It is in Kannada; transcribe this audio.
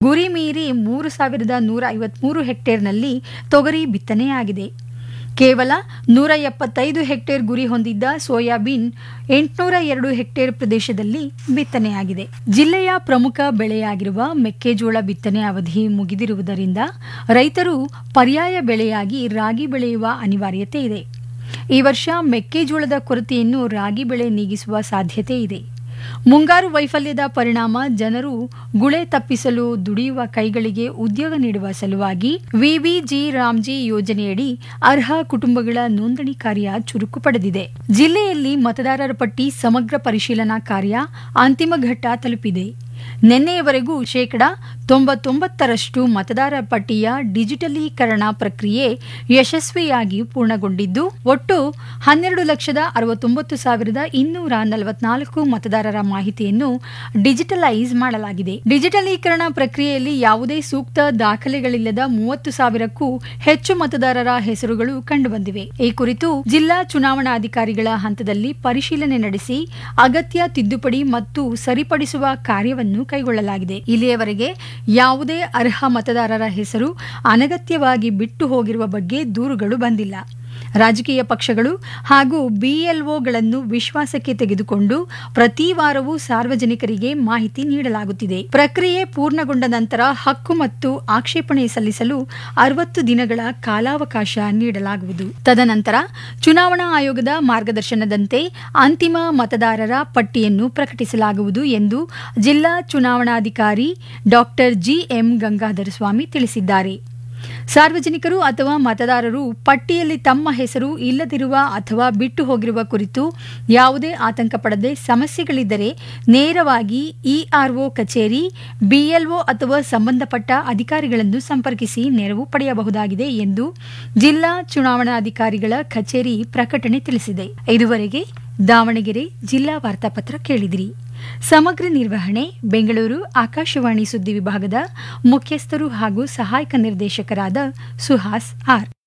ಗುರಿ ಮೀರಿ ಮೂರು ಸಾವಿರದ ನೂರ ಐವತ್ಮೂರು ಹೆಕ್ಟೇರ್ನಲ್ಲಿ ತೊಗರಿ ಬಿತ್ತನೆಯಾಗಿದೆ ಕೇವಲ ನೂರ ಎಪ್ಪತ್ತೈದು ಹೆಕ್ಟೇರ್ ಗುರಿ ಹೊಂದಿದ್ದ ಸೋಯಾಬೀನ್ ಎಂಟುನೂರ ಎರಡು ಹೆಕ್ಟೇರ್ ಪ್ರದೇಶದಲ್ಲಿ ಬಿತ್ತನೆಯಾಗಿದೆ ಜಿಲ್ಲೆಯ ಪ್ರಮುಖ ಬೆಳೆಯಾಗಿರುವ ಮೆಕ್ಕೆಜೋಳ ಬಿತ್ತನೆ ಅವಧಿ ಮುಗಿದಿರುವುದರಿಂದ ರೈತರು ಪರ್ಯಾಯ ಬೆಳೆಯಾಗಿ ರಾಗಿ ಬೆಳೆಯುವ ಅನಿವಾರ್ಯತೆ ಇದೆ ಈ ವರ್ಷ ಮೆಕ್ಕೆಜೋಳದ ಕೊರತೆಯನ್ನು ರಾಗಿ ಬೆಳೆ ನೀಗಿಸುವ ಸಾಧ್ಯತೆ ಇದೆ ಮುಂಗಾರು ವೈಫಲ್ಯದ ಪರಿಣಾಮ ಜನರು ಗುಳೆ ತಪ್ಪಿಸಲು ದುಡಿಯುವ ಕೈಗಳಿಗೆ ಉದ್ಯೋಗ ನೀಡುವ ಸಲುವಾಗಿ ವಿವಿಜಿ ರಾಮ್ಜಿ ಯೋಜನೆಯಡಿ ಅರ್ಹ ಕುಟುಂಬಗಳ ನೋಂದಣಿ ಕಾರ್ಯ ಚುರುಕು ಪಡೆದಿದೆ ಜಿಲ್ಲೆಯಲ್ಲಿ ಮತದಾರರ ಪಟ್ಟಿ ಸಮಗ್ರ ಪರಿಶೀಲನಾ ಕಾರ್ಯ ಅಂತಿಮ ಘಟ್ಟ ತಲುಪಿದೆ ನಿನ್ನೆಯವರೆಗೂ ಶೇಕಡ ತೊಂಬತ್ತೊಂಬತ್ತರಷ್ಟು ಮತದಾರ ಪಟ್ಟಿಯ ಡಿಜಿಟಲೀಕರಣ ಪ್ರಕ್ರಿಯೆ ಯಶಸ್ವಿಯಾಗಿ ಪೂರ್ಣಗೊಂಡಿದ್ದು ಒಟ್ಟು ಹನ್ನೆರಡು ಲಕ್ಷದ ಅರವತ್ತೊಂಬತ್ತು ಸಾವಿರದ ಇನ್ನೂರ ನಲವತ್ನಾಲ್ಕು ಮತದಾರರ ಮಾಹಿತಿಯನ್ನು ಡಿಜಿಟಲೈಸ್ ಮಾಡಲಾಗಿದೆ ಡಿಜಿಟಲೀಕರಣ ಪ್ರಕ್ರಿಯೆಯಲ್ಲಿ ಯಾವುದೇ ಸೂಕ್ತ ದಾಖಲೆಗಳಿಲ್ಲದ ಮೂವತ್ತು ಸಾವಿರಕ್ಕೂ ಹೆಚ್ಚು ಮತದಾರರ ಹೆಸರುಗಳು ಕಂಡುಬಂದಿವೆ ಈ ಕುರಿತು ಜಿಲ್ಲಾ ಚುನಾವಣಾಧಿಕಾರಿಗಳ ಹಂತದಲ್ಲಿ ಪರಿಶೀಲನೆ ನಡೆಸಿ ಅಗತ್ಯ ತಿದ್ದುಪಡಿ ಮತ್ತು ಸರಿಪಡಿಸುವ ಕಾರ್ಯವನ್ನು ಕೈಗೊಳ್ಳಲಾಗಿದೆ ಇಲ್ಲಿಯವರೆಗೆ ಯಾವುದೇ ಅರ್ಹ ಮತದಾರರ ಹೆಸರು ಅನಗತ್ಯವಾಗಿ ಬಿಟ್ಟು ಹೋಗಿರುವ ಬಗ್ಗೆ ದೂರುಗಳು ಬಂದಿಲ್ಲ ರಾಜಕೀಯ ಪಕ್ಷಗಳು ಹಾಗೂ ಬಿಎಲ್ಒಗಳನ್ನು ವಿಶ್ವಾಸಕ್ಕೆ ತೆಗೆದುಕೊಂಡು ಪ್ರತಿ ವಾರವೂ ಸಾರ್ವಜನಿಕರಿಗೆ ಮಾಹಿತಿ ನೀಡಲಾಗುತ್ತಿದೆ ಪ್ರಕ್ರಿಯೆ ಪೂರ್ಣಗೊಂಡ ನಂತರ ಹಕ್ಕು ಮತ್ತು ಆಕ್ಷೇಪಣೆ ಸಲ್ಲಿಸಲು ಅರವತ್ತು ದಿನಗಳ ಕಾಲಾವಕಾಶ ನೀಡಲಾಗುವುದು ತದನಂತರ ಚುನಾವಣಾ ಆಯೋಗದ ಮಾರ್ಗದರ್ಶನದಂತೆ ಅಂತಿಮ ಮತದಾರರ ಪಟ್ಟಿಯನ್ನು ಪ್ರಕಟಿಸಲಾಗುವುದು ಎಂದು ಜಿಲ್ಲಾ ಚುನಾವಣಾಧಿಕಾರಿ ಡಾಕ್ಟರ್ ಜಿಎಂ ಗಂಗಾಧರ ಸ್ವಾಮಿ ತಿಳಿಸಿದ್ದಾರೆ ಸಾರ್ವಜನಿಕರು ಅಥವಾ ಮತದಾರರು ಪಟ್ಟಿಯಲ್ಲಿ ತಮ್ಮ ಹೆಸರು ಇಲ್ಲದಿರುವ ಅಥವಾ ಬಿಟ್ಟು ಹೋಗಿರುವ ಕುರಿತು ಯಾವುದೇ ಆತಂಕ ಪಡದೆ ಸಮಸ್ಯೆಗಳಿದ್ದರೆ ನೇರವಾಗಿ ಇಆರ್ಒ ಕಚೇರಿ ಬಿಎಲ್ಒ ಅಥವಾ ಸಂಬಂಧಪಟ್ಟ ಅಧಿಕಾರಿಗಳನ್ನು ಸಂಪರ್ಕಿಸಿ ನೆರವು ಪಡೆಯಬಹುದಾಗಿದೆ ಎಂದು ಜಿಲ್ಲಾ ಚುನಾವಣಾಧಿಕಾರಿಗಳ ಕಚೇರಿ ಪ್ರಕಟಣೆ ತಿಳಿಸಿದೆ ಇದುವರೆಗೆ ದಾವಣಗೆರೆ ಜಿಲ್ಲಾ ವಾರ್ತಾಪತ್ರ ಕೇಳಿದಿರಿ ಸಮಗ್ರ ನಿರ್ವಹಣೆ ಬೆಂಗಳೂರು ಆಕಾಶವಾಣಿ ಸುದ್ದಿ ವಿಭಾಗದ ಮುಖ್ಯಸ್ಥರು ಹಾಗೂ ಸಹಾಯಕ ನಿರ್ದೇಶಕರಾದ ಸುಹಾಸ್ ಆರ್